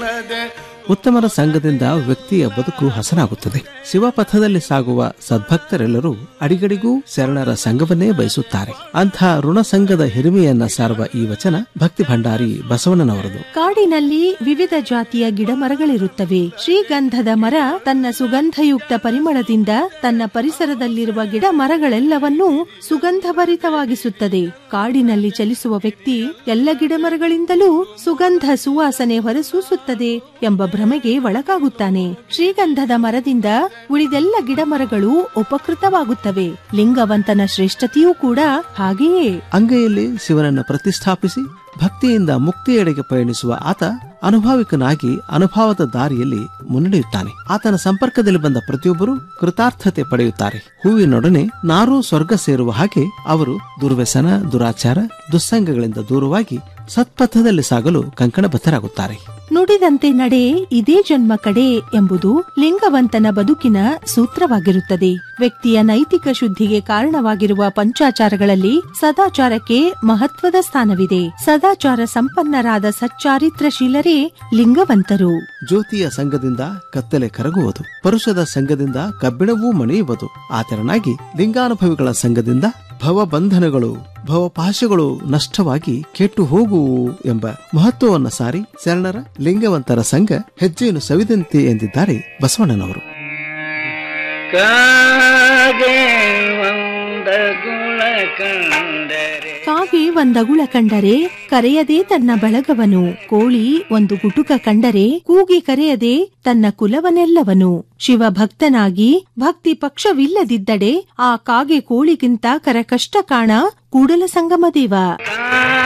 ಉತ್ತಮರ ಸಂಘದಿಂದ ವ್ಯಕ್ತಿಯ ಬದುಕು ಹಸನಾಗುತ್ತದೆ ಶಿವಪಥದಲ್ಲಿ ಸಾಗುವ ಸದ್ಭಕ್ತರೆಲ್ಲರೂ ಅಡಿಗಡಿಗೂ ಶರಣರ ಸಂಘವನ್ನೇ ಬಯಸುತ್ತಾರೆ ಅಂಥ ಋಣ ಸಂಘದ ಹಿರಿಮೆಯನ್ನ ಸಾರುವ ಈ ವಚನ ಭಕ್ತಿ ಭಂಡಾರಿ ಬಸವಣ್ಣನವರದು ಕಾಡಿನಲ್ಲಿ ವಿವಿಧ ಜಾತಿಯ ಗಿಡಮರಗಳಿರುತ್ತವೆ ಶ್ರೀಗಂಧದ ಮರ ತನ್ನ ಸುಗಂಧಯುಕ್ತ ಪರಿಮಳದಿಂದ ತನ್ನ ಪರಿಸರದಲ್ಲಿರುವ ಗಿಡ ಮರಗಳೆಲ್ಲವನ್ನೂ ಸುಗಂಧಭರಿತವಾಗಿಸುತ್ತದೆ ಕಾಡಿನಲ್ಲಿ ಚಲಿಸುವ ವ್ಯಕ್ತಿ ಎಲ್ಲ ಗಿಡಮರಗಳಿಂದಲೂ ಸುಗಂಧ ಸುವಾಸನೆ ಹೊರಸೂಸುತ್ತದೆ ಎಂಬ ಭ್ರಮೆಗೆ ಒಳಗಾಗುತ್ತಾನೆ ಶ್ರೀಗಂಧದ ಮರದಿಂದ ಉಳಿದೆಲ್ಲ ಗಿಡಮರಗಳು ಉಪಕೃತವಾಗುತ್ತವೆ ಲಿಂಗವಂತನ ಶ್ರೇಷ್ಠತೆಯೂ ಕೂಡ ಹಾಗೆಯೇ ಅಂಗೈಯಲ್ಲಿ ಶಿವನನ್ನು ಪ್ರತಿಷ್ಠಾಪಿಸಿ ಭಕ್ತಿಯಿಂದ ಮುಕ್ತಿಯೆಡೆಗೆ ಪಯಣಿಸುವ ಆತ ಅನುಭಾವಿಕನಾಗಿ ಅನುಭವದ ದಾರಿಯಲ್ಲಿ ಮುನ್ನಡೆಯುತ್ತಾನೆ ಆತನ ಸಂಪರ್ಕದಲ್ಲಿ ಬಂದ ಪ್ರತಿಯೊಬ್ಬರು ಕೃತಾರ್ಥತೆ ಪಡೆಯುತ್ತಾರೆ ಹೂವಿನೊಡನೆ ನಾರೂ ಸ್ವರ್ಗ ಸೇರುವ ಹಾಗೆ ಅವರು ದುರ್ವ್ಯಸನ ದುರಾಚಾರ ದುಸ್ಸಂಗಗಳಿಂದ ದೂರವಾಗಿ ಸತ್ಪಥದಲ್ಲಿ ಸಾಗಲು ಕಂಕಣಬದ್ಧರಾಗುತ್ತಾರೆ ನುಡಿದಂತೆ ನಡೆ ಇದೇ ಜನ್ಮ ಕಡೆ ಎಂಬುದು ಲಿಂಗವಂತನ ಬದುಕಿನ ಸೂತ್ರವಾಗಿರುತ್ತದೆ ವ್ಯಕ್ತಿಯ ನೈತಿಕ ಶುದ್ಧಿಗೆ ಕಾರಣವಾಗಿರುವ ಪಂಚಾಚಾರಗಳಲ್ಲಿ ಸದಾಚಾರಕ್ಕೆ ಮಹತ್ವದ ಸ್ಥಾನವಿದೆ ಸದಾಚಾರ ಸಂಪನ್ನರಾದ ಸಚ್ಚಾರಿತ್ರಶೀಲರೇ ಲಿಂಗವಂತರು ಜ್ಯೋತಿಯ ಸಂಘದಿಂದ ಕತ್ತಲೆ ಕರಗುವುದು ಪರುಷದ ಸಂಘದಿಂದ ಕಬ್ಬಿಣವೂ ಮಣಿಯುವುದು ಆತರನಾಗಿ ಲಿಂಗಾನುಭವಿಗಳ ಸಂಘದಿಂದ ಭವಬಂಧನಗಳು ಭವಪಾಶಗಳು ನಷ್ಟವಾಗಿ ಕೆಟ್ಟು ಹೋಗುವು ಎಂಬ ಮಹತ್ವವನ್ನು ಸಾರಿ ಶರಣರ ಲಿಂಗವಂತರ ಸಂಘ ಹೆಜ್ಜೆಯನ್ನು ಸವಿದಂತೆ ಎಂದಿದ್ದಾರೆ ಬಸವಣ್ಣನವರು ಕಾಗೆ ಒಂದ ಗುಣ ಕಂಡರೆ ಕಾಗೆ ಒಂದಗುಳ ಕಂಡರೆ ಕರೆಯದೆ ತನ್ನ ಬಳಗವನು ಕೋಳಿ ಒಂದು ಗುಟುಕ ಕಂಡರೆ ಕೂಗಿ ಕರೆಯದೆ ತನ್ನ ಕುಲವನೆಲ್ಲವನು ಶಿವ ಭಕ್ತನಾಗಿ ಭಕ್ತಿ ಪಕ್ಷವಿಲ್ಲದಿದ್ದಡೆ ಆ ಕಾಗೆ ಕೋಳಿಗಿಂತ ಕರಕಷ್ಟ ಕಾಣ ಕೂಡಲ ಸಂಗಮ ದೇವ